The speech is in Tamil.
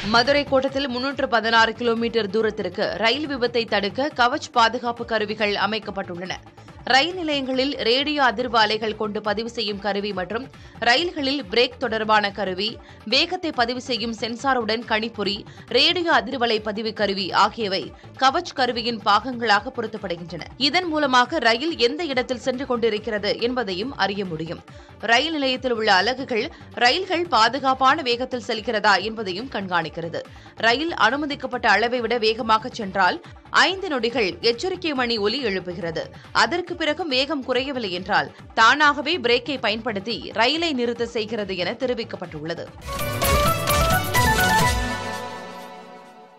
மதுரை கோட்டத்தில் முன்னூற்று பதினாறு கிலோமீட்டர் தூரத்திற்கு ரயில் விபத்தை தடுக்க கவச் பாதுகாப்பு கருவிகள் அமைக்கப்பட்டுள்ளன ரயில் நிலையங்களில் ரேடியோ அதிர்வு அலைகள் கொண்டு பதிவு செய்யும் கருவி மற்றும் ரயில்களில் பிரேக் தொடர்பான கருவி வேகத்தை பதிவு செய்யும் சென்சாருடன் கணிப்பொறி ரேடியோ அதிர்வலை பதிவு கருவி ஆகியவை கவச் கருவியின் பாகங்களாக பொருத்தப்படுகின்றன இதன் மூலமாக ரயில் எந்த இடத்தில் சென்று கொண்டிருக்கிறது என்பதையும் அறிய முடியும் ரயில் நிலையத்தில் உள்ள அலகுகள் ரயில்கள் பாதுகாப்பான வேகத்தில் செல்கிறதா என்பதையும் கண்காணிக்கிறது ரயில் அனுமதிக்கப்பட்ட அளவை விட வேகமாக சென்றால் ஐந்து நொடிகள் எச்சரிக்கை மணி ஒலி எழுப்புகிறது அதற்கு பிறகும் வேகம் குறையவில்லை என்றால் தானாகவே பிரேக்கை பயன்படுத்தி ரயிலை நிறுத்த செய்கிறது என தெரிவிக்கப்பட்டுள்ளது